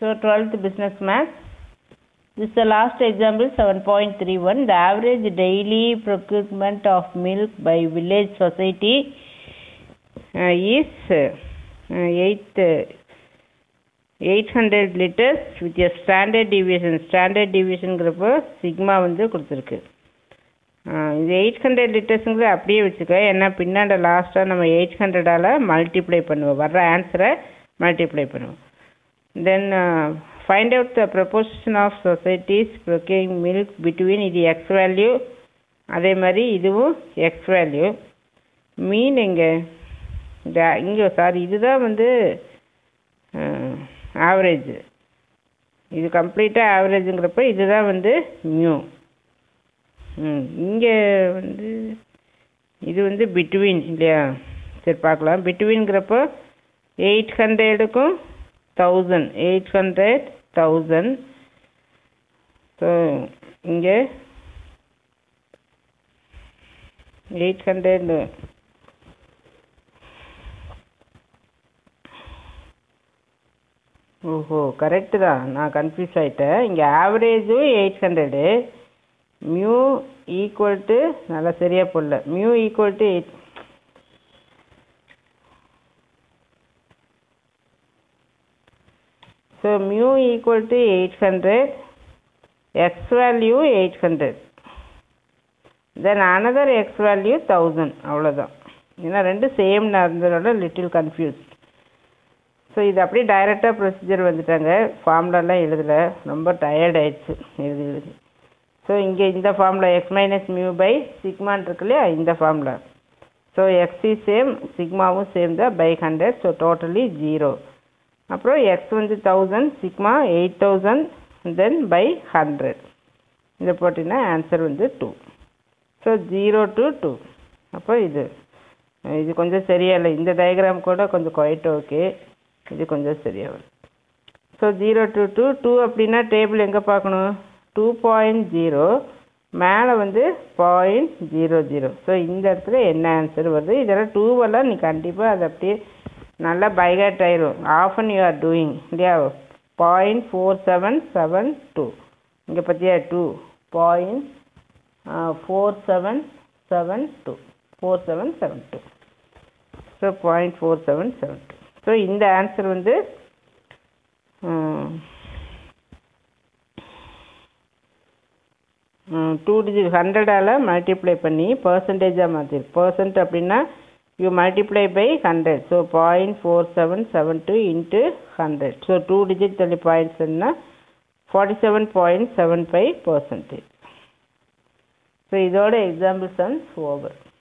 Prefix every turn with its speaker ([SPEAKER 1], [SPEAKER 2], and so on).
[SPEAKER 1] So 12th business math. This is the last example 7.31. The average daily procurement of milk by village society uh, is uh, 8 uh, 800 liters with a standard deviation standard deviationங்கிறப்போ sigma வந்து கொடுத்துருக்கு இது eight hundred லிட்டர்ஸுங்கிறது அப்படியே வச்சுக்க ஏன்னா பின்னாண்ட லாஸ்ட்டாக நம்ம eight ஹண்ட்ரடால் multiply பண்ணுவோம் வர்ற ஆன்சரை மல்டிப்ளை பண்ணுவோம் then find out the proportion of societies procuring milk between இது எக்ஸ் வேல்யூ அதே மாதிரி இதுவும் எக்ஸ் வேல்யூ மீன் எங்கே இந்த இங்கே சாரி இதுதான் வந்து ஆவரேஜ் இது கம்ப்ளீட்டாக ஆவரேஜுங்கிறப்ப இதுதான் வந்து மியூ ம் இங்கே வந்து இது வந்து பிட்வீன் இல்லையா சரி பார்க்கலாம் பிட்வீன்கிறப்போ எயிட் ஹண்ட்ரடுக்கும் thousand eight hundred thousand so இங்கே எயிட் ஹண்ட்ரட் ஓஹோ கரெக்டு தான் நான் கன்ஃபியூஸ் ஆகிட்டேன் இங்கே ஆவரேஜும் eight hundred mu equal to நல்லா சரியாக போடல mu equal to eight so mu equal to eight hundred X value eight hundred then another X value thousand அவ்வளோதான் ஏன்னா ரெண்டு சேம் இருந்ததோட லிட்டில் கன்ஃபியூஸ் ஸோ இது அப்படியே டைரெக்டாக ப்ரொசீஜர் வந்துட்டாங்க ஃபார்ம்லலாம் எழுதலை ரொம்ப டயர்ட் ஆயிடுச்சு எழுதி எழுதி ஸோ இங்கே இந்த ஃபார்மில் எக்ஸ் மைனஸ் மியூ பை சிக்மான் இருக்கு இல்லையா இந்த ஃபார்மில் ஸோ எக்ஸி சேம் சிக்மாவும் சேம் தான் by hundred so totally zero அப்புறம் எக்ஸ் வந்து thousand sigma eight thousand then by hundred இதை போட்டிங்கன்னா ஆன்சர் வந்து two so zero to two அப்போ இது இது கொஞ்சம் சரியா இல்லை இந்த டயக்ராம் கூட கொஞ்சம் குவைட் ஓகே இது கொஞ்சம் சரியா வரும் so zero to two two அப்படின்னா டேபிள் எங்கே பார்க்கணும் டூ பாயிண்ட் ஜீரோ மேலே வந்து பாயிண்ட் ஜீரோ ஜீரோ ஸோ இந்த இடத்துல என்ன ஆன்சர் வருது இதெல்லாம் டூவெல்லாம் நீ கண்டிப்பாக அது அப்படியே நல்லா பைகாட் ஆயிரும் off and you are doing இல்லையா point four seven seven two இங்கே பார்த்தியா two point four seven seven two four seven seven two so point four seven seven two so இந்த ஆன்சர் வந்து டூ டிஜிட் ஹண்ட்ரடால் மல்டிப்ளை பண்ணி பர்சன்டேஜாக மாற்றிருக்கு percent அப்படின்னா you multiply by hundred so point four seven seven two into hundred so two digit தள்ளி பாயிண்ட்ஸ்னா forty seven point seven five percentage so இதோட எக்ஸாம்பிள் சன்ஸ் ஓவர்